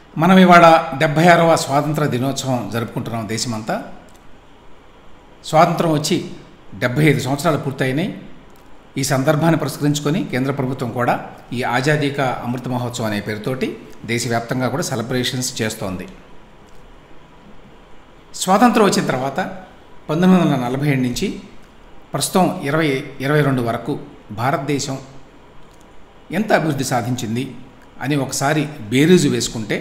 మనం ఇవాళ డెబ్భై ఆరవ స్వాతంత్ర దినోత్సవం జరుపుకుంటున్నాం దేశమంతా స్వాతంత్రం వచ్చి డెబ్భై ఐదు సంవత్సరాలు పూర్తయినాయి ఈ సందర్భాన్ని పురస్కరించుకొని కేంద్ర ప్రభుత్వం కూడా ఈ ఆజాదీ కా అమృత మహోత్సవం అనే పేరుతోటి దేశవ్యాప్తంగా కూడా సెలబ్రేషన్స్ చేస్తోంది స్వాతంత్రం వచ్చిన తర్వాత పంతొమ్మిది వందల నలభై ఏడు నుంచి ప్రస్తుతం ఇరవై ఇరవై రెండు వరకు భారతదేశం ఎంత అభివృద్ధి సాధించింది అని ఒకసారి బేరీజు వేసుకుంటే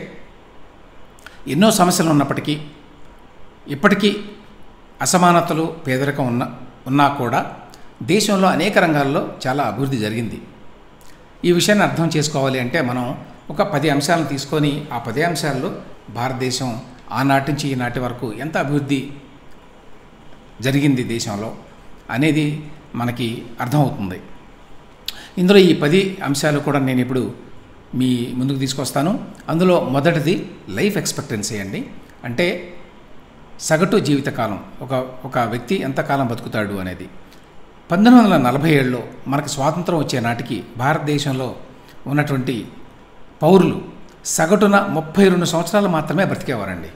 ఎన్నో సమస్యలు ఉన్నప్పటికీ ఇప్పటికీ అసమానతలు పేదరికం ఉన్న ఉన్నా కూడా దేశంలో అనేక రంగాల్లో చాలా అభివృద్ధి జరిగింది ఈ విషయాన్ని అర్థం చేసుకోవాలి అంటే మనం ఒక పది అంశాలను తీసుకొని ఆ పది అంశాల్లో భారతదేశం ఆనాటి నుంచి ఈనాటి వరకు ఎంత అభివృద్ధి జరిగింది దేశంలో అనేది మనకి అర్థమవుతుంది ఇందులో ఈ పది అంశాలు కూడా నేను ఇప్పుడు మీ ముందుకు తీసుకొస్తాను అందులో మొదటిది లైఫ్ ఎక్స్పెక్టెన్సీ అండి అంటే సగటు జీవితకాలం ఒక ఒక వ్యక్తి ఎంతకాలం బతుకుతాడు అనేది పంతొమ్మిది వందల నలభై ఏడులో మనకు స్వాతంత్రం వచ్చే నాటికి భారతదేశంలో ఉన్నటువంటి పౌరులు సగటున ముప్పై రెండు సంవత్సరాలు మాత్రమే బ్రతికేవారండి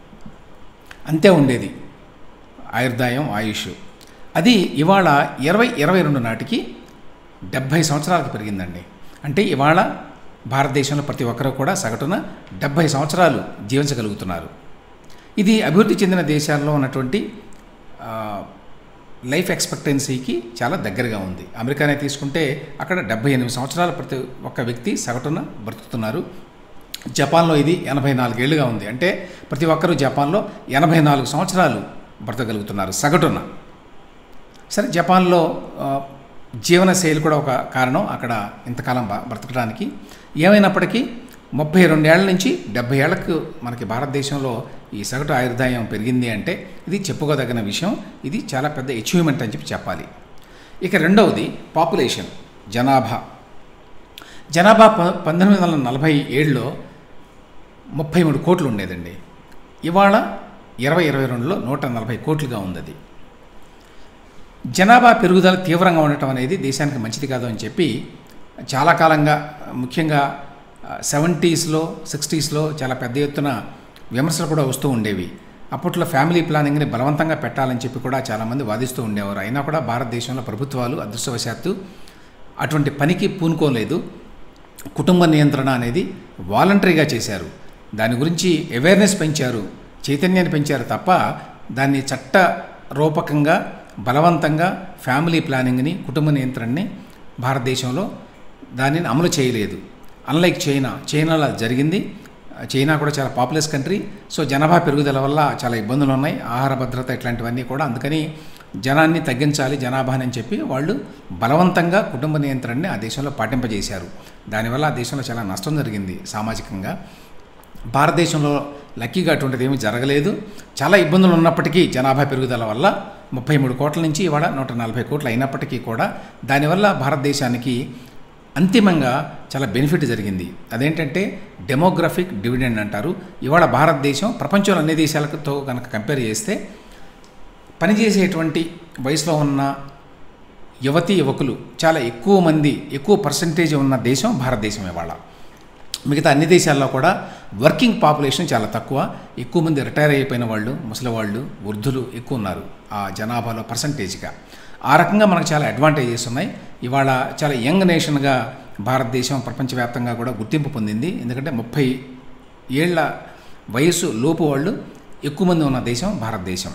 అంతే ఉండేది ఆయుర్దాయం ఆయుష్ అది ఇవాళ ఇరవై ఇరవై రెండు నాటికి డెబ్భై సంవత్సరాలకు పెరిగిందండి అంటే ఇవాళ భారతదేశంలో ప్రతి ఒక్కరూ కూడా సగటున డెబ్భై సంవత్సరాలు జీవించగలుగుతున్నారు ఇది అభివృద్ధి చెందిన దేశాల్లో ఉన్నటువంటి ఆ, లైఫ్ ఎక్స్పెక్టెన్సీకి చాలా దగ్గరగా ఉంది అమెరికానే తీసుకుంటే అక్కడ డెబ్బై ఎనిమిది సంవత్సరాల ప్రతి ఒక్క వ్యక్తి సగటున బ్రతుకుతున్నారు జపాన్లో ఇది ఎనభై నాలుగేళ్లుగా ఉంది అంటే ప్రతి ఒక్కరూ జపాన్లో ఎనభై నాలుగు సంవత్సరాలు బ్రతకగలుగుతున్నారు సగటున సరే జపాన్లో ఆ, జీవనశైలి కూడా ఒక కారణం అక్కడ ఇంతకాలం బ- బ్రతకడానికి ఏమైనప్పటికీ ముప్పై రెండేళ్ల నుంచి డెబ్బై ఏళ్లకు మనకి భారతదేశంలో ఈ సగటు ఆయుర్దాయం పెరిగింది అంటే ఇది చెప్పుకోదగిన విషయం ఇది చాలా పెద్ద అచీవ్మెంట్ అని చెప్పి చెప్పాలి ఇక రెండవది పాపులేషన్ జనాభా జనాభా ప- పంతొమ్మిది వందల నలభై ఏడులో ముప్పై మూడు కోట్లు ఉండేదండి ఇవాళ ఇరవై ఇరవై రెండులో నూట నలభై కోట్లుగా ఉంది అది జనాభా పెరుగుదల తీవ్రంగా ఉండటం అనేది దేశానికి మంచిది కాదు అని చెప్పి చాలా కాలంగా ముఖ్యంగా సెవెంటీస్లో సిక్స్టీస్లో చాలా పెద్ద ఎత్తున విమర్శలు కూడా వస్తూ ఉండేవి అప్పట్లో ఫ్యామిలీ ప్లానింగ్ని బలవంతంగా పెట్టాలని చెప్పి కూడా చాలామంది వాదిస్తూ ఉండేవారు అయినా కూడా భారతదేశంలో ప్రభుత్వాలు అదృష్టవశాత్తు అటువంటి పనికి పూనుకోలేదు కుటుంబ నియంత్రణ అనేది వాలంటరీగా చేశారు దాని గురించి అవేర్నెస్ పెంచారు చైతన్యాన్ని పెంచారు తప్ప దాన్ని చట్ట రూపకంగా బలవంతంగా ఫ్యామిలీ ప్లానింగ్ని కుటుంబ నియంత్రణని భారతదేశంలో దానిని అమలు చేయలేదు అన్లైక్ చైనా చైనాలో అది జరిగింది చైనా కూడా చాలా పాపులస్ కంట్రీ సో జనాభా పెరుగుదల వల్ల చాలా ఇబ్బందులు ఉన్నాయి ఆహార భద్రత ఇట్లాంటివన్నీ కూడా అందుకని జనాన్ని తగ్గించాలి జనాభాని అని చెప్పి వాళ్ళు బలవంతంగా కుటుంబ నియంత్రణని ఆ దేశంలో పాటింపజేశారు దానివల్ల ఆ దేశంలో చాలా నష్టం జరిగింది సామాజికంగా భారతదేశంలో లక్కీగా అటువంటిది ఏమీ జరగలేదు చాలా ఇబ్బందులు ఉన్నప్పటికీ జనాభా పెరుగుదల వల్ల ముప్పై మూడు కోట్ల నుంచి ఇవాళ నూట నలభై కోట్లు అయినప్పటికీ కూడా దానివల్ల భారతదేశానికి అంతిమంగా చాలా బెనిఫిట్ జరిగింది అదేంటంటే డెమోగ్రఫిక్ డివిడెండ్ అంటారు ఇవాళ భారతదేశం ప్రపంచంలో అన్ని దేశాలతో కనుక కంపేర్ చేస్తే పనిచేసేటువంటి వయసులో ఉన్న యువతీ యువకులు చాలా ఎక్కువ మంది ఎక్కువ పర్సంటేజ్ ఉన్న దేశం భారతదేశం ఇవాళ మిగతా అన్ని దేశాల్లో కూడా వర్కింగ్ పాపులేషన్ చాలా తక్కువ ఎక్కువ మంది రిటైర్ అయిపోయిన వాళ్ళు ముసలి వాళ్ళు వృద్ధులు ఎక్కువ ఉన్నారు ఆ జనాభాలో పర్సంటేజ్గా ఆ రకంగా మనకు చాలా అడ్వాంటేజెస్ ఉన్నాయి ఇవాళ చాలా యంగ్ నేషన్గా భారతదేశం ప్రపంచవ్యాప్తంగా కూడా గుర్తింపు పొందింది ఎందుకంటే ముప్పై ఏళ్ల వయసు లోపు వాళ్ళు ఎక్కువ మంది ఉన్న దేశం భారతదేశం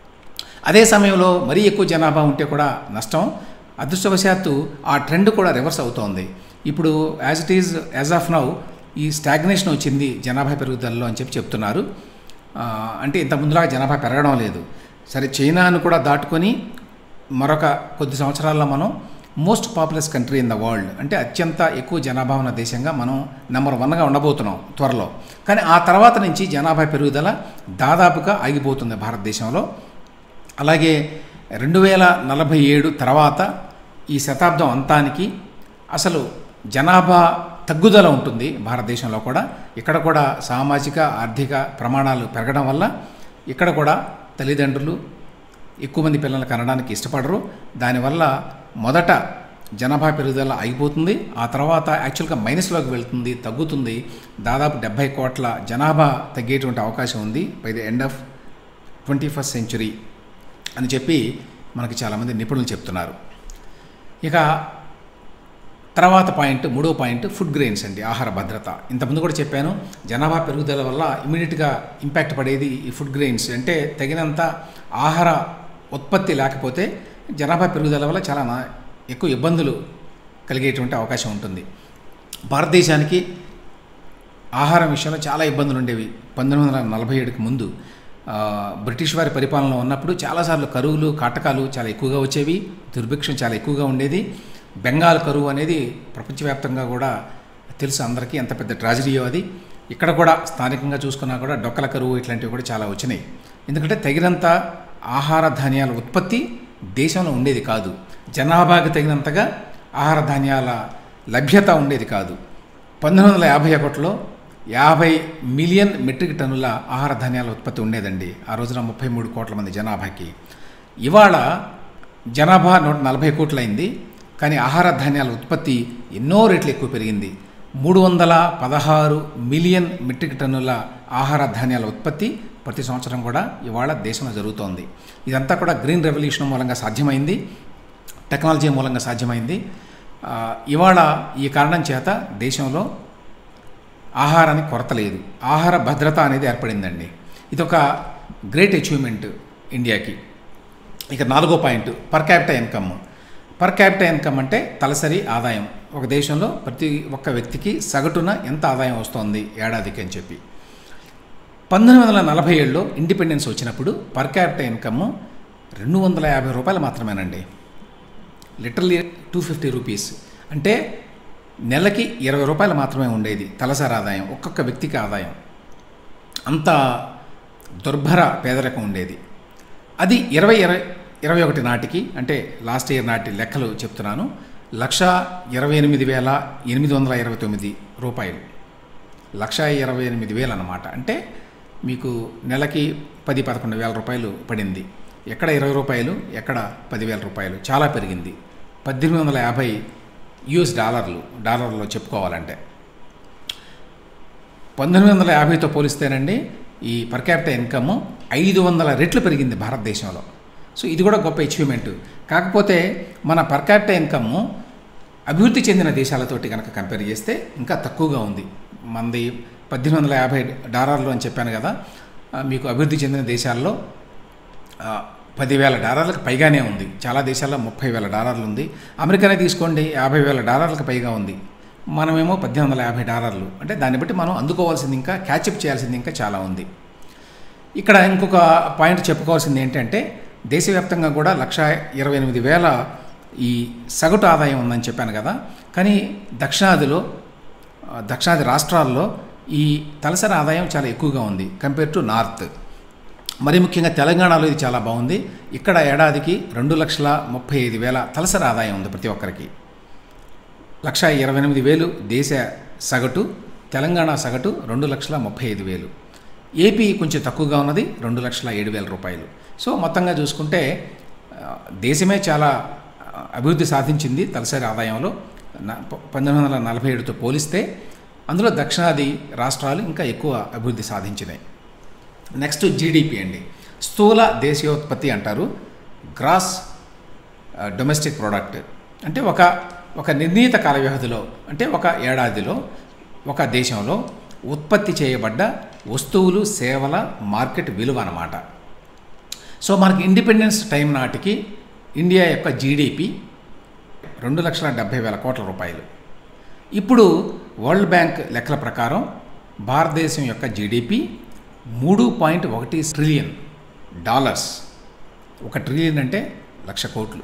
అదే సమయంలో మరీ ఎక్కువ జనాభా ఉంటే కూడా నష్టం అదృష్టవశాత్తు ఆ ట్రెండ్ కూడా రివర్స్ అవుతోంది ఇప్పుడు as it is as of now ఈ స్టాగ్నేషన్ వచ్చింది జనాభా పెరుగుదలలో అని చెప్పి చెప్తున్నారు ఆ, అంటే ఇంత ముందులాగా జనాభా పెరగడం లేదు సరే చైనాను కూడా దాటుకొని మరొక కొద్ది సంవత్సరాల్లో మనం most populous country in the world అంటే అత్యంత ఎక్కువ జనాభా ఉన్న దేశంగా మనం నెంబర్ వన్గా ఉండబోతున్నాం త్వరలో కానీ ఆ తర్వాత నుంచి జనాభా పెరుగుదల దాదాపుగా ఆగిపోతుంది భారతదేశంలో అలాగే రెండు వేల నలభై ఏడు తర్వాత ఈ శతాబ్దం అంతానికి అసలు జనాభా తగ్గుదల ఉంటుంది భారతదేశంలో కూడా ఇక్కడ కూడా సామాజిక ఆర్థిక ప్రమాణాలు పెరగడం వల్ల ఇక్కడ కూడా తల్లిదండ్రులు ఎక్కువ మంది పిల్లలు కనడానికి ఇష్టపడరు దానివల్ల మొదట జనాభా పెరుగుదల ఆగిపోతుంది ఆ తర్వాత యాక్చువల్గా మైనస్లోకి వెళ్తుంది తగ్గుతుంది దాదాపు డెబ్బై కోట్ల జనాభా తగ్గేటువంటి అవకాశం ఉంది by the end of twenty first century అని చెప్పి మనకి చాలామంది నిపుణులు చెప్తున్నారు ఇక తర్వాత పాయింట్ మూడో పాయింట్ ఫుడ్ గ్రెయిన్స్ అండి ఆహార భద్రత ఇంతకుముందు కూడా చెప్పాను జనాభా పెరుగుదల వల్ల ఇమీడియట్గా ఇంపాక్ట్ పడేది ఈ ఫుడ్ గ్రెయిన్స్ అంటే తగినంత ఆహార ఉత్పత్తి లేకపోతే జనాభా పెరుగుదల వల్ల చాలా నా- ఎక్కువ ఇబ్బందులు కలిగేటువంటి అవకాశం ఉంటుంది భారతదేశానికి ఆహారం విషయంలో చాలా ఇబ్బందులు ఉండేవి పంతొమ్మిది వందల నలభై ఏడుకి ముందు ఆ, బ్రిటిష్ వారి పరిపాలనలో ఉన్నప్పుడు చాలాసార్లు కరువులు కాటకాలు చాలా ఎక్కువగా వచ్చేవి దుర్భిక్షం చాలా ఎక్కువగా ఉండేది బెంగాల్ కరువు అనేది ప్రపంచవ్యాప్తంగా కూడా తెలుసు అందరికీ ఎంత పెద్ద ట్రాజడీయో అది ఇక్కడ కూడా స్థానికంగా చూసుకున్నా కూడా డొక్కల కరువు ఇట్లాంటివి కూడా చాలా వచ్చినాయి ఎందుకంటే తగినంత ఆహార ధాన్యాల ఉత్పత్తి దేశంలో ఉండేది కాదు జనాభాకి తగినంతగా ఆహార ధాన్యాల లభ్యత ఉండేది కాదు పంతొమ్మిది వందల యాభై ఒకటిలో యాభై మిలియన్ మెట్రిక్ టన్నుల ఆహార ధాన్యాల ఉత్పత్తి ఉండేదండి ఆ రోజున ముప్పై మూడు కోట్ల మంది జనాభాకి ఇవాళ జనాభా నూట నలభై కోట్లయింది కానీ ఆహార ధాన్యాల ఉత్పత్తి ఎన్నో రెట్లు ఎక్కువ పెరిగింది మూడు వందల పదహారు మిలియన్ మెట్రిక్ టన్నుల ఆహార ధాన్యాల ఉత్పత్తి ప్రతి సంవత్సరం కూడా ఇవాళ దేశంలో జరుగుతోంది ఇదంతా కూడా గ్రీన్ రెవల్యూషన్ మూలంగా సాధ్యమైంది టెక్నాలజీ మూలంగా సాధ్యమైంది ఆ, ఇవాళ ఈ కారణం చేత దేశంలో ఆహారానికి కొరత లేదు ఆహార భద్రత అనేది ఏర్పడిందండి ఇది ఒక గ్రేట్ అచీవ్మెంట్ ఇండియాకి ఇక నాలుగో point per capita income per capita income అంటే తలసరి ఆదాయం ఒక దేశంలో ప్రతి ఒక్క వ్యక్తికి సగటున ఎంత ఆదాయం వస్తోంది ఏడాదికి అని చెప్పి పంతొమ్మిది వందల నలభై ఏడులో ఇండిపెండెన్స్ వచ్చినప్పుడు పర్ క్యాపిటల్ ఇన్కమ్ రెండు వందల యాభై రూపాయలు మాత్రమేనండి లిటరలీ టూ ఫిఫ్టీ రూపీస్ అంటే నెలకి ఇరవై రూపాయలు మాత్రమే ఉండేది తలసరి ఆదాయం ఒక్కొక్క వ్యక్తికి ఆదాయం అంత దుర్భర పేదరికం ఉండేది అది ఇరవై ఇరవై ఇరవై ఒకటి నాటికి అంటే లాస్ట్ ఇయర్ నాటి లెక్కలు చెప్తున్నాను లక్ష ఇరవై ఎనిమిది వేల ఎనిమిది వందల ఇరవై తొమ్మిది రూపాయలు లక్ష ఇరవై ఎనిమిది వేలు అన్నమాట అంటే మీకు నెలకి పది పదకొండు వేల రూపాయలు పడింది ఎక్కడ ఇరవై రూపాయలు ఎక్కడ పదివేల రూపాయలు చాలా పెరిగింది పద్దెనిమిది వందల యాభై యుఎస్ డాలర్లు డాలర్లో చెప్పుకోవాలంటే పంతొమ్మిది వందల యాభైతో పోలిస్తేనండి ఈ పర్ క్యాపిటల్ ఇన్కమ్ ఐదు వందల రెట్లు పెరిగింది భారతదేశంలో సో ఇది కూడా గొప్ప అచీవ్మెంట్ కాకపోతే మన పర్ క్యాపిటల్ ఇన్కమ్ అభివృద్ధి చెందిన దేశాలతోటి కనుక కంపేర్ చేస్తే ఇంకా తక్కువగా ఉంది మనది పద్దెనిమిది వందల యాభై డాలర్లు అని చెప్పాను కదా ఆ, మీకు అభివృద్ధి చెందిన దేశాల్లో ఆ, పదివేల డాలర్లకు పైగానే ఉంది చాలా దేశాల్లో ముప్పై వేల డాలర్లు ఉంది అమెరికానే తీసుకోండి యాభై వేల డాలర్లకు పైగా ఉంది మనమేమో పద్దెనిమిది వందల యాభై డాలర్లు అంటే దాన్ని బట్టి మనం అందుకోవాల్సింది ఇంకా క్యాచప్ చేయాల్సింది ఇంకా చాలా ఉంది ఇక్కడ ఇంకొక పాయింట్ చెప్పుకోవాల్సింది ఏంటంటే దేశవ్యాప్తంగా కూడా లక్ష ఇరవై ఎనిమిది వేల ఈ సగటు ఆదాయం ఉందని చెప్పాను కదా కానీ దక్షిణాదిలో ఆ, దక్షిణాది రాష్ట్రాల్లో ఈ తలసరి ఆదాయం చాలా ఎక్కువగా ఉంది కంపేర్ టు నార్త్ మరి ముఖ్యంగా తెలంగాణలో ఇది చాలా బాగుంది ఇక్కడ ఏడాదికి రెండు లక్షల ముప్పై ఐదు వేల తలసరి ఆదాయం ఉంది ప్రతి ఒక్కరికి లక్ష ఇరవై ఎనిమిది వేలు దేశ సగటు తెలంగాణ సగటు రెండు లక్షల ముప్పై ఐదు వేలు ఏపీ కొంచెం తక్కువగా ఉన్నది రెండు లక్షల ఏడు వేల రూపాయలు సో మొత్తంగా చూసుకుంటే ఆ, దేశమే చాలా ఆ, అభివృద్ధి సాధించింది తలసరి ఆదాయంలో న- ప- పంతొమ్మిది వందల నలభై ఏడుతో పోలిస్తే అందులో దక్షిణాది రాష్ట్రాలు ఇంకా ఎక్కువ అభివృద్ధి సాధించినాయి నెక్స్ట్ జీడిపి అండి స్థూల దేశీయోత్పత్తి అంటారు గ్రాస్ డొమెస్టిక్ ప్రోడక్ట్ అంటే ఒక ఒక నిర్ణీత కాల వ్యవధిలో అంటే ఒక ఏడాదిలో ఒక దేశంలో ఉత్పత్తి చేయబడ్డ వస్తువులు సేవల మార్కెట్ విలువ అన్నమాట సో మనకి ఇండిపెండెన్స్ టైం నాటికి ఇండియా యొక్క జీడిపి రెండు లక్షల డెబ్భై వేల కోట్ల రూపాయలు ఇప్పుడు వరల్డ్ బ్యాంక్ లెక్కల ప్రకారం భారతదేశం యొక్క జీడిపి మూడు పాయింట్ ఒకటి ట్రిలియన్ డాలర్స్ ఒక ట్రిలియన్ అంటే లక్ష కోట్లు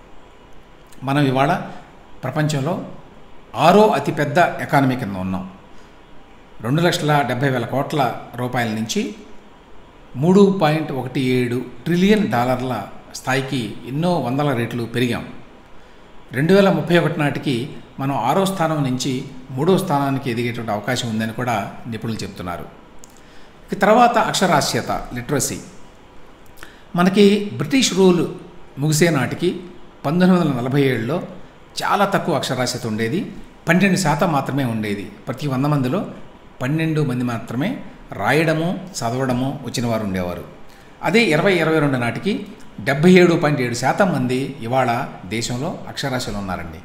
మనం ఇవాళ ప్రపంచంలో ఆరో అతిపెద్ద ఎకానమీ కింద ఉన్నాం రెండు లక్షల డెబ్బై వేల కోట్ల రూపాయల నుంచి మూడు పాయింట్ ఒకటి ఏడు ట్రిలియన్ డాలర్ల స్థాయికి ఎన్నో వందల రెట్లు పెరిగాం రెండు వేల ముప్పై ఒకటి నాటికి మనం ఆరో స్థానం నుంచి మూడో స్థానానికి ఎదిగేటువంటి అవకాశం ఉందని కూడా నిపుణులు చెప్తున్నారు ఇక తర్వాత అక్షరాస్యత లిటరసీ మనకి బ్రిటిష్ రూల్ ముగిసే నాటికి పంతొమ్మిది వందల నలభై ఏడులో చాలా తక్కువ అక్షరాస్యత ఉండేది పన్నెండు శాతం మాత్రమే ఉండేది ప్రతి వంద మందిలో పన్నెండు మంది మాత్రమే రాయడము చదవడము వచ్చిన వారు ఉండేవారు అదే ఇరవై ఇరవై రెండు నాటికి డెబ్బై ఏడు పాయింట్ ఏడు శాతం మంది ఇవాళ దేశంలో అక్షరాస్యులు ఉన్నారండి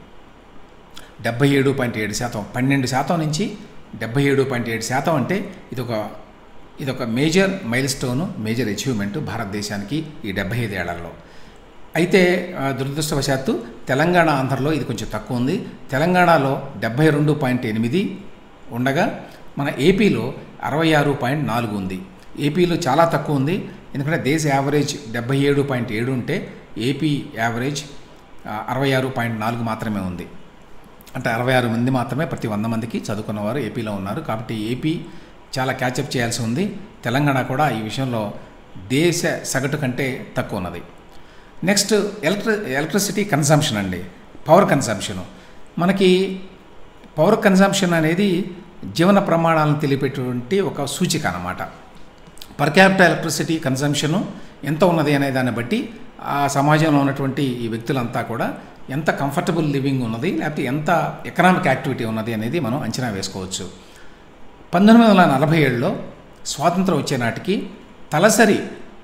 డెబ్బై ఏడు పాయింట్ ఏడు శాతం పన్నెండు శాతం నుంచి డెబ్బై ఏడు పాయింట్ ఏడు శాతం అంటే ఇదొక ఇదొక major milestone major achievement భారతదేశానికి ఈ డెబ్బై ఐదు ఏళ్లలో అయితే ఆ, దురదృష్టవశాత్తు తెలంగాణ ఆంధ్రలో ఇది కొంచెం తక్కువ ఉంది తెలంగాణలో డెబ్బై రెండు పాయింట్ ఎనిమిది ఉండగా మన ఏపీలో అరవై ఆరు పాయింట్ నాలుగు ఉంది ఏపీలో చాలా తక్కువ ఉంది ఎందుకంటే దేశ యావరేజ్ డెబ్బై ఏడు పాయింట్ ఏడు ఉంటే ఏపీ యావరేజ్ ఆ, అరవై ఆరు పాయింట్ నాలుగు మాత్రమే ఉంది అంటే అరవై ఆరు మంది మాత్రమే ప్రతి వంద మందికి చదువుకున్నవారు ఏపీలో ఉన్నారు కాబట్టి ఏపీ చాలా క్యాచప్ చేయాల్సి ఉంది తెలంగాణ కూడా ఈ విషయంలో దేశ సగటు కంటే తక్కువ ఉన్నది నెక్స్ట్ ఎలక్ట్రి ఎలక్ట్రిసిటీ కన్సంప్షన్ అండి పవర్ కన్సంప్షన్ మనకి పవర్ కన్సంప్షన్ అనేది జీవన ప్రమాణాలను తెలిపేటువంటి ఒక సూచిక అన్నమాట పర్ క్యాపిటల్ ఎలక్ట్రిసిటీ కన్సంప్షను ఎంత ఉన్నది అనే దాన్ని బట్టి ఆ సమాజంలో ఉన్నటువంటి ఈ వ్యక్తులంతా కూడా ఎంత కంఫర్టబుల్ లివింగ్ ఉన్నది లేకపోతే ఎంత ఎకనామిక్ యాక్టివిటీ ఉన్నది అనేది మనం అంచనా వేసుకోవచ్చు పంతొమ్మిది వందల నలభై ఏడులో స్వాతంత్రం వచ్చే నాటికి తలసరి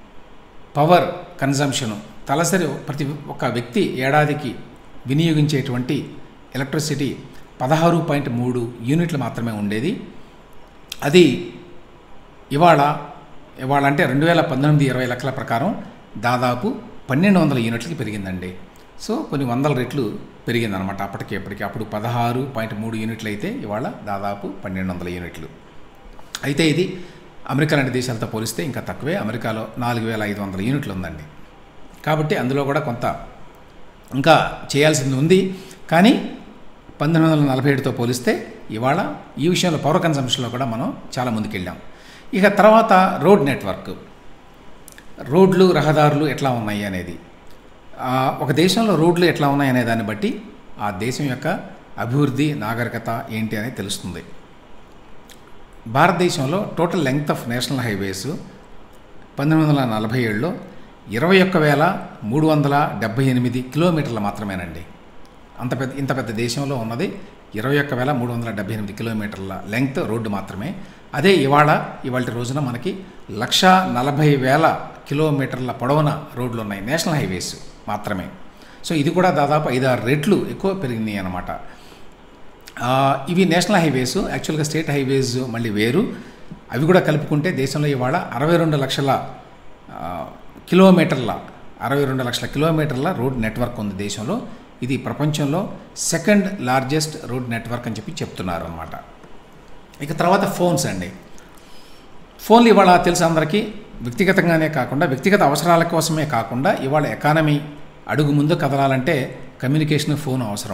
పవర్ కన్జంప్షను తలసరి ప్రతి ఒక్క వ్యక్తి ఏడాదికి వినియోగించేటువంటి ఎలక్ట్రిసిటీ పదహారు పాయింట్ మూడు యూనిట్లు మాత్రమే ఉండేది అది ఇవాళ ఇవాళ అంటే రెండు వేల పంతొమ్మిది ఇరవై లక్షల ప్రకారం దాదాపు పన్నెండు వందల యూనిట్లకి పెరిగిందండి సో కొన్ని వందల రెట్లు పెరిగిందనమాట అప్పటికి ఎప్పటికి అప్పుడు పదహారు పాయింట్ మూడు యూనిట్లు అయితే ఇవాళ దాదాపు పన్నెండు వందల యూనిట్లు అయితే ఇది అమెరికా లాంటి దేశాలతో పోలిస్తే ఇంకా తక్కువే అమెరికాలో నాలుగు వేల ఐదు వందల యూనిట్లు ఉందండి కాబట్టి అందులో కూడా కొంత ఇంకా చేయాల్సింది ఉంది కానీ పంతొమ్మిది వందల నలభై ఏడుతో పోలిస్తే ఇవాళ ఈ విషయంలో పవర్ కన్సంప్షన్లో కూడా మనం చాలా ముందుకెళ్ళాం ఇక తర్వాత రోడ్ నెట్వర్క్ రోడ్లు రహదారులు ఎట్లా ఉన్నాయి అనేది ఆ, ఒక దేశంలో రోడ్లు ఎట్లా ఉన్నాయి అనే దాన్ని బట్టి ఆ దేశం యొక్క అభివృద్ధి నాగరికత ఏంటి అనేది తెలుస్తుంది భారతదేశంలో total length of national highways పంతొమ్మిది వందల నలభై ఏడులో ఇరవై ఒక్క వేల మూడు వందల డెబ్బై ఎనిమిది కిలోమీటర్లు మాత్రమేనండి అంత పెద్ద ఇంత పెద్ద దేశంలో ఉన్నది ఇరవై ఒక్క వేల మూడు వందల డెబ్బై ఎనిమిది కిలోమీటర్ల లెంగ్త్ రోడ్డు మాత్రమే అదే ఇవాళ ఇవాళ రోజున మనకి లక్ష నలభై వేల కిలోమీటర్ల పొడవున రోడ్లు ఉన్నాయి నేషనల్ హైవేస్ మాత్రమే సో ఇది కూడా దాదాపు ఐదారు రెట్లు ఎక్కువ పెరిగినాయి అన్నమాట ఆ, ఇవి నేషనల్ హైవేస్ యాక్చువల్గా స్టేట్ హైవేస్ మళ్ళీ వేరు అవి కూడా కలుపుకుంటే దేశంలో ఇవాళ అరవై రెండు లక్షల ఆ, కిలోమీటర్ల అరవై రెండు లక్షల కిలోమీటర్ల రోడ్ నెట్వర్క్ ఉంది దేశంలో ఇది ప్రపంచంలో సెకండ్ లార్జెస్ట్ రోడ్ నెట్వర్క్ అని చెప్పి చెప్తున్నారు అనమాట ఇక తర్వాత ఫోన్స్ అండి ఫోన్లు ఇవాళ తెలుసు అందరికీ వ్యక్తిగతంగానే కాకుండా వ్యక్తిగత అవసరాల కోసమే కాకుండా ఇవాళ ఎకానమీ అడుగు ముందు కదలాలంటే కమ్యూనికేషన్ ఫోన్ అవసరం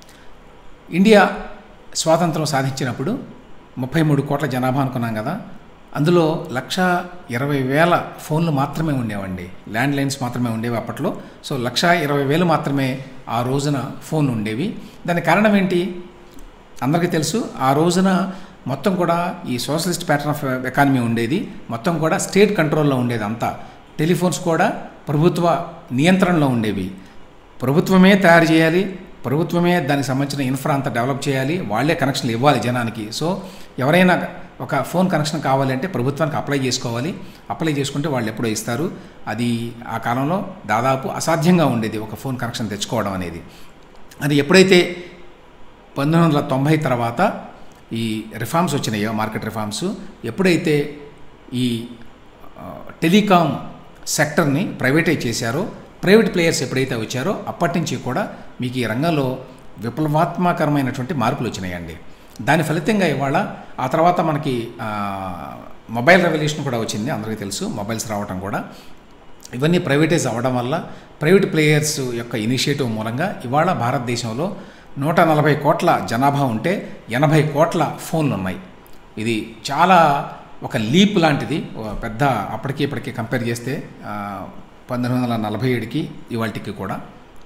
ఇండియా స్వాతంత్రం సాధించినప్పుడు ముప్పై మూడు కోట్ల జనాభా అనుకున్నాం కదా అందులో లక్ష ఇరవై వేల ఫోన్లు మాత్రమే ఉండేవండి ల్యాండ్ లైన్స్ మాత్రమే ఉండేవి అప్పట్లో సో లక్ష ఇరవై వేలు మాత్రమే ఆ రోజున ఫోన్ ఉండేవి దానికి కారణం ఏంటి అందరికీ తెలుసు ఆ రోజున మొత్తం కూడా ఈ సోషలిస్ట్ ప్యాటర్న్ ఆఫ్ ఎకానమీ ఉండేది మొత్తం కూడా స్టేట్ కంట్రోల్లో ఉండేది అంతా టెలిఫోన్స్ కూడా ప్రభుత్వ నియంత్రణలో ఉండేవి ప్రభుత్వమే తయారు చేయాలి ప్రభుత్వమే దానికి సంబంధించిన ఇన్ఫ్రా అంతా డెవలప్ చేయాలి వాళ్ళే కనెక్షన్లు ఇవ్వాలి జనానికి సో ఎవరైనా ఒక ఫోన్ కనెక్షన్ కావాలి అంటే ప్రభుత్వానికి అప్లై చేసుకోవాలి అప్లై చేసుకుంటే వాళ్ళు ఎప్పుడో ఇస్తారు అది ఆ కాలంలో దాదాపు అసాధ్యంగా ఉండేది ఒక ఫోన్ కనెక్షన్ తెచ్చుకోవడం అనేది అది ఎప్పుడైతే పంతొమ్మిది వందల తొంభై తర్వాత ఈ రిఫార్మ్స్ వచ్చినాయో మార్కెట్ రిఫార్మ్స్ ఎప్పుడైతే ఈ ఆ, టెలికాం సెక్టర్ని ప్రైవేటైజ్ చేశారో ప్రైవేట్ ప్లేయర్స్ ఎప్పుడైతే వచ్చారో అప్పటి నుంచి కూడా మీకు ఈ రంగంలో విప్లవాత్మకరమైనటువంటి మార్పులు వచ్చినాయండి దాని ఫలితంగా ఇవాళ ఆ తర్వాత మనకి ఆ, మొబైల్ రెవల్యూషన్ కూడా వచ్చింది అందరికీ తెలుసు మొబైల్స్ రావడం కూడా ఇవన్నీ ప్రైవేటైజ్ అవ్వడం వల్ల ప్రైవేట్ ప్లేయర్స్ యొక్క ఇనిషియేటివ్ మూలంగా ఇవాళ భారతదేశంలో నూట నలభై కోట్ల జనాభా ఉంటే ఎనభై కోట్ల ఫోన్లు ఉన్నాయి ఇది చాలా ఒక లీప్ లాంటిది ఒక పెద్ద అప్పటికి ఇప్పటికి కంపేర్ చేస్తే ఆ, పంతొమ్మిది వందల నలభై ఏడుకి ఇవాళకి కూడా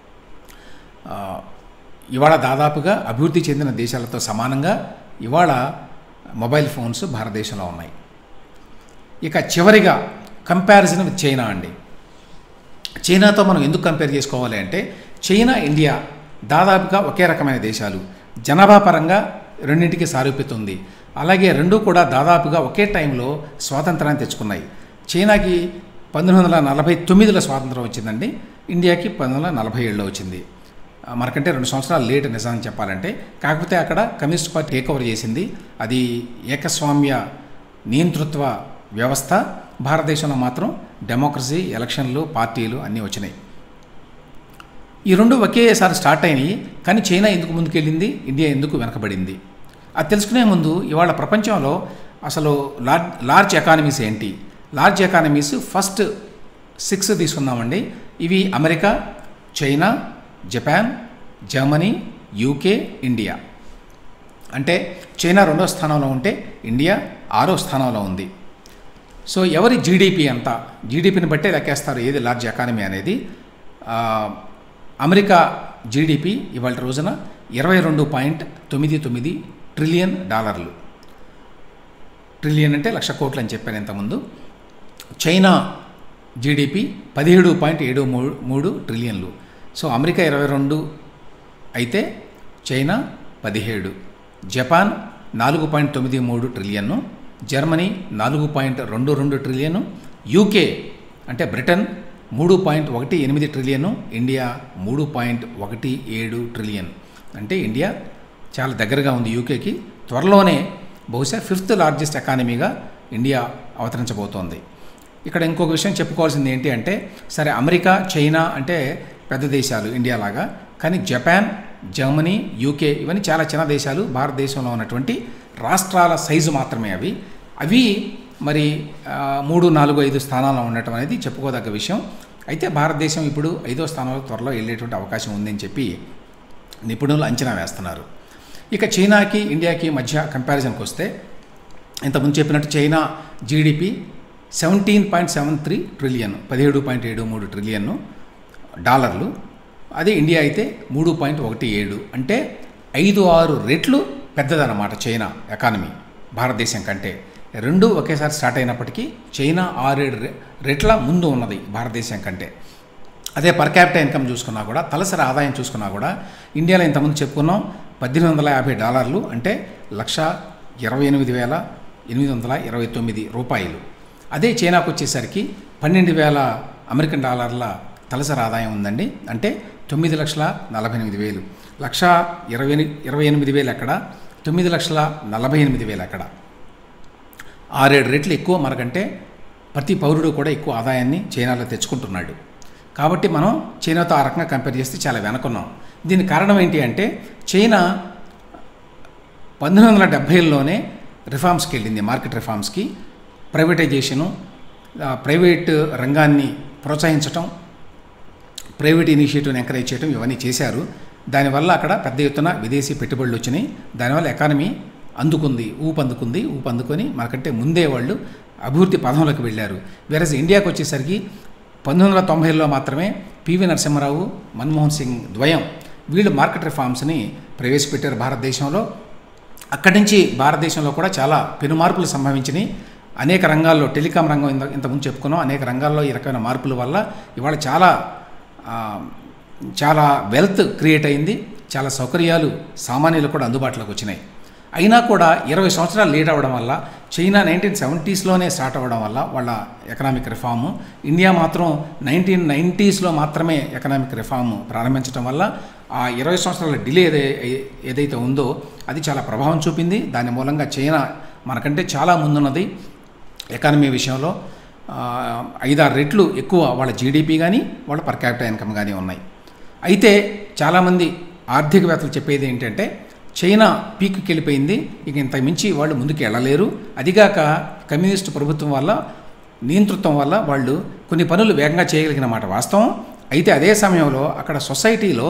ఆ, ఇవాళ దాదాపుగా అభివృద్ధి చెందిన దేశాలతో సమానంగా ఇవాళ మొబైల్ ఫోన్స్ భారతదేశంలో ఉన్నాయి ఇక చివరిగా కంపారిజన్ విత్ చైనా అండి చైనాతో మనం ఎందుకు కంపేర్ చేసుకోవాలి అంటే చైనా ఇండియా దాదాపుగా ఒకే రకమైన దేశాలు జనాభా పరంగా రెండింటికి సారూప్యత ఉంది అలాగే రెండు కూడా దాదాపుగా ఒకే టైంలో స్వాతంత్రాన్ని తెచ్చుకున్నాయి చైనాకి పంతొమ్మిది వందల నలభై తొమ్మిదిలో స్వాతంత్రం వచ్చిందండి ఇండియాకి పంతొమ్మిది వందల నలభై ఏడులో వచ్చింది ఆ, మనకంటే రెండు సంవత్సరాలు లేట్ నిజాన్ని చెప్పాలంటే కాకపోతే అక్కడ కమ్యూనిస్ట్ పార్టీ టేక్ ఓవర్ చేసింది అది ఏకస్వామ్య నియంతృత్వ వ్యవస్థ భారతదేశంలో మాత్రం డెమోక్రసీ ఎలక్షన్లు పార్టీలు అన్నీ వచ్చినాయి ఈ రెండు ఒకేసారి స్టార్ట్ అయినాయి కానీ చైనా ఎందుకు ముందుకెళ్ళింది ఇండియా ఎందుకు వెనకబడింది అది తెలుసుకునే ముందు ఇవాళ ప్రపంచంలో అసలు లార్జ్ లార్జ్ ఎకానమీస్ ఏంటి లార్జ్ ఎకానమీస్ ఫస్ట్ సిక్స్ తీసుకుందామండి ఇవి America China Japan Germany UK India అంటే చైనా రెండో స్థానంలో ఉంటే ఇండియా ఆరో స్థానంలో ఉంది సో ఎవరి జీడిపి ఎంత జీడిపిని బట్టే లెక్కేస్తారు ఏది లార్జ్ ఎకానమీ అనేది ఆ, అమెరికా జీడిపి ఇవాళ రోజున ఇరవై రెండు పాయింట్ తొమ్మిది తొమ్మిది ట్రిలియన్ డాలర్లు ట్రిలియన్ అంటే లక్ష కోట్లు అని చెప్పాను ఇంతకుముందు చైనా జీడిపి పదిహేడు పాయింట్ ఏడు మూడు మూడు ట్రిలియన్లు సో అమెరికా ఇరవై రెండు అయితే చైనా పదిహేడు జపాన్ నాలుగు పాయింట్ తొమ్మిది మూడు ట్రిలియన్ను జర్మనీ నాలుగు పాయింట్ రెండు రెండు ట్రిలియను యూకే అంటే బ్రిటన్ మూడు పాయింట్ ఒకటి ఎనిమిది ట్రిలియను ఇండియా మూడు పాయింట్ ఒకటి ఏడు ట్రిలియన్ అంటే ఇండియా చాలా దగ్గరగా ఉంది యూకేకి త్వరలోనే బహుశా ఫిఫ్త్ లార్జెస్ట్ ఎకానమీగా ఇండియా అవతరించబోతోంది ఇక్కడ ఇంకొక విషయం చెప్పుకోవాల్సింది ఏంటి అంటే సరే అమెరికా చైనా అంటే పెద్ద దేశాలు ఇండియా లాగా కానీ జపాన్ జర్మనీ యూకే ఇవన్నీ చాలా చిన్న దేశాలు భారతదేశంలో ఉన్నటువంటి రాష్ట్రాల సైజు మాత్రమే అవి అవి మరి ఆ, మూడు నాలుగు ఐదు స్థానాల్లో ఉండటం అనేది చెప్పుకోదగ్గ విషయం అయితే భారతదేశం ఇప్పుడు ఐదో స్థానంలో త్వరలో వెళ్ళేటువంటి అవకాశం ఉందని చెప్పి నిపుణులు అంచనా వేస్తున్నారు ఇక చైనాకి ఇండియాకి మధ్య కంపారిజన్కి వస్తే ఇంతకుముందు చెప్పినట్టు China GDP seventeen point seven three trillion పదిహేడు పాయింట్ ఏడు మూడు ట్రిలియన్ డాలర్లు అదే ఇండియా అయితే మూడు పాయింట్ ఒకటి ఏడు అంటే ఐదు ఆరు రెట్లు పెద్దదన్నమాట చైనా ఎకానమీ భారతదేశం కంటే రెండు ఒకేసారి స్టార్ట్ అయినప్పటికీ చైనా ఆరేడు రె- రెట్ల ముందు ఉన్నది భారతదేశం కంటే అదే పర్ క్యాపిటల్ ఇన్కమ్ చూసుకున్నా కూడా తలసరి ఆదాయం చూసుకున్నా కూడా ఇండియాలో ఇంతకుముందు చెప్పుకున్నాం పద్దెనిమిది వందల యాభై డాలర్లు అంటే లక్ష ఇరవై ఎనిమిది వేల ఎనిమిది వందల ఇరవై తొమ్మిది రూపాయలు అదే చైనాకు వచ్చేసరికి పన్నెండు వేల అమెరికన్ డాలర్ల తలసరి ఆదాయం ఉందండి అంటే తొమ్మిది లక్షల నలభై ఎనిమిది వేలు లక్ష ఇరవై ఎని- ఇరవై ఎనిమిది వేలు ఎక్కడ తొమ్మిది లక్షల నలభై ఎనిమిది వేలు ఎక్కడ ఆరేడు రెట్లు ఎక్కువ మనకంటే ప్రతి పౌరుడు కూడా ఎక్కువ ఆదాయాన్ని చైనాలో తెచ్చుకుంటున్నాడు కాబట్టి మనం చైనాతో ఆ రకంగా కంపేర్ చేస్తే చాలా వెనకున్నాం దీనికి కారణం ఏంటి అంటే చైనా పంతొమ్మిది వందల డెబ్భైలోనే రిఫార్మ్స్కి వెళ్ళింది మార్కెట్ రిఫార్మ్స్కి ప్రైవేటైజేషను ఆ, ప్రైవేట్ రంగాన్ని ప్రోత్సహించటం ప్రైవేట్ ఇనిషియేటివ్ని ఎంకరేజ్ చేయడం ఇవన్నీ చేశారు దానివల్ల అక్కడ పెద్ద ఎత్తున విదేశీ పెట్టుబడులు వచ్చినాయి దానివల్ల ఎకానమీ అందుకుంది ఊపందుకుంది ఊపందుకొని మనకంటే ముందే వాళ్ళు అభివృద్ధి పదంలోకి వెళ్ళారు వేరస్ ఇండియాకి వచ్చేసరికి పంతొమ్మిది వందల తొంభైలో మాత్రమే పివి నరసింహారావు మన్మోహన్ సింగ్ ద్వయం వీళ్ళు మార్కెట్ రిఫార్మ్స్ని ప్రవేశపెట్టారు భారతదేశంలో అక్కడి నుంచి భారతదేశంలో కూడా చాలా పెనుమార్పులు సంభవించినాయి అనేక రంగాల్లో టెలికాం రంగం ఇంత ఇంతకుముందు చెప్పుకున్నాం అనేక రంగాల్లో ఈ రకమైన మార్పుల వల్ల ఇవాళ చాలా ఆ, చాలా వెల్త్ క్రియేట్ అయింది చాలా సౌకర్యాలు సామాన్యులు కూడా అందుబాటులోకి వచ్చినాయి అయినా కూడా ఇరవై సంవత్సరాలు లేట్ అవ్వడం వల్ల చైనా నైన్టీన్ సెవెంటీస్లోనే స్టార్ట్ అవ్వడం వల్ల వాళ్ళ ఎకనామిక్ రిఫార్మ్ ఇండియా మాత్రం నైన్టీన్ నైంటీస్లో మాత్రమే ఎకనామిక్ రిఫార్మ్ ప్రారంభించడం వల్ల ఆ ఇరవై సంవత్సరాల డిలే ఏదై ఏదైతే ఉందో అది చాలా ప్రభావం చూపింది దాని మూలంగా చైనా మనకంటే చాలా ముందున్నది ఎకానమీ విషయంలో ఆ, ఐదారు రెట్లు ఎక్కువ వాళ్ళ జీడిపి కానీ వాళ్ళ పర్ క్యాపిటల్ ఇన్కమ్ కానీ ఉన్నాయి అయితే చాలామంది ఆర్థికవేత్తలు చెప్పేది ఏంటంటే చైనా పీక్కి వెళ్ళిపోయింది ఇక ఇంత మించి వాళ్ళు ముందుకు వెళ్ళలేరు అదిగాక కమ్యూనిస్ట్ ప్రభుత్వం వల్ల నియంతృత్వం వల్ల వాళ్ళు కొన్ని పనులు వేగంగా చేయగలిగిన మాట వాస్తవం అయితే అదే సమయంలో అక్కడ సొసైటీలో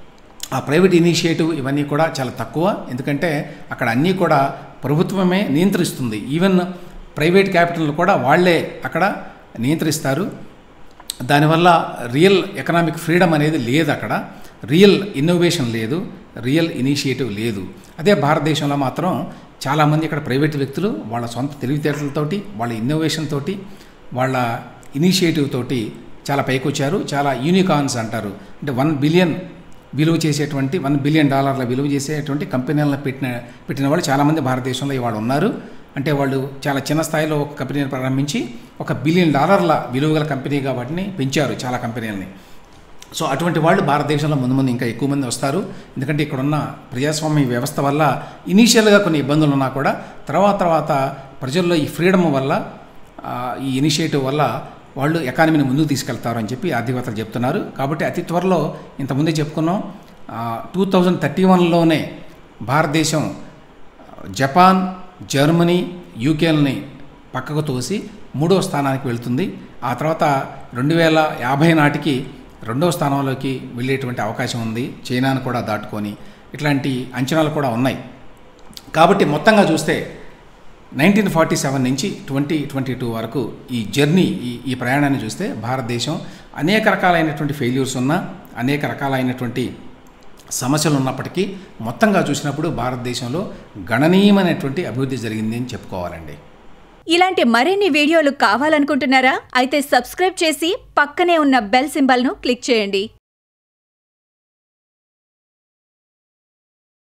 ఆ ప్రైవేట్ ఇనిషియేటివ్ ఇవన్నీ కూడా చాలా తక్కువ ఎందుకంటే అక్కడ అన్నీ కూడా ప్రభుత్వమే నియంత్రిస్తుంది ఈవెన్ ప్రైవేట్ క్యాపిటల్ కూడా వాళ్ళే అక్కడ నియంత్రిస్తారు దానివల్ల రియల్ ఎకనామిక్ ఫ్రీడమ్ అనేది లేదు అక్కడ రియల్ ఇన్నోవేషన్ లేదు రియల్ ఇనిషియేటివ్ లేదు అదే భారతదేశంలో మాత్రం చాలామంది ఇక్కడ ప్రైవేట్ వ్యక్తులు వాళ్ళ సొంత తెలివితేటలతోటి వాళ్ళ ఇన్నోవేషన్ తోటి వాళ్ళ ఇనిషియేటివ్ తోటి చాలా పైకి వచ్చారు చాలా యూనికార్న్స్ అంటారు అంటే వన్ బిలియన్ విలువ చేసేటువంటి వన్ బిలియన్ డాలర్ల విలువ చేసేటువంటి కంపెనీలను పెట్టిన పెట్టిన వాళ్ళు చాలామంది భారతదేశంలో ఇవాళ ఉన్నారు అంటే వాళ్ళు చాలా చిన్న స్థాయిలో ఒక కంపెనీని ప్రారంభించి ఒక బిలియన్ డాలర్ల విలువ గల కంపెనీగా వాటిని పెంచారు చాలా కంపెనీలని సో అటువంటి వాళ్ళు భారతదేశంలో ముందు ముందు ఇంకా ఎక్కువ మంది వస్తారు ఎందుకంటే ఇక్కడున్న ప్రజాస్వామ్య వ్యవస్థ వల్ల ఇనీషియల్గా కొన్ని ఇబ్బందులు ఉన్నా కూడా తర్వాత తర్వాత ప్రజల్లో ఈ ఫ్రీడమ్ వల్ల ఆ, ఈ ఇనిషియేటివ్ వల్ల వాళ్ళు ఎకానమీని ముందుకు తీసుకెళ్తారు అని చెప్పి ఆర్థికవేత్తలు చెప్తున్నారు కాబట్టి అతి త్వరలో ఇంతకుముందే చెప్పుకున్నాం టూ థౌజండ్ థర్టీ వన్లోనే భారతదేశం జపాన్ జర్మనీ యూకేల్ని పక్కకు తోసి మూడో స్థానానికి వెళ్తుంది ఆ తర్వాత రెండు వేల యాభై నాటికి రెండవ స్థానంలోకి వెళ్ళేటువంటి అవకాశం ఉంది చైనాను కూడా దాటుకొని ఇట్లాంటి అంచనాలు కూడా ఉన్నాయి కాబట్టి మొత్తంగా చూస్తే నైన్టీన్ ఫార్టీ సెవెన్ నుంచి ట్వంటీ ట్వంటీ టూ వరకు ఈ జర్నీ ఈ ఈ ప్రయాణాన్ని చూస్తే భారతదేశం అనేక రకాలైనటువంటి ఫెయిల్యూర్స్ ఉన్న అనేక రకాలైనటువంటి సమస్యలు ఉన్నప్పటికీ మొత్తంగా చూసినప్పుడు భారతదేశంలో గణనీయమైనటువంటి అభివృద్ధి జరిగింది అని చెప్పుకోవాలండి ఇలాంటి మరిన్ని వీడియోలు కావాలనుకుంటున్నారా అయితే సబ్స్క్రైబ్ చేసి పక్కనే ఉన్న బెల్ సింబల్ను క్లిక్ చేయండి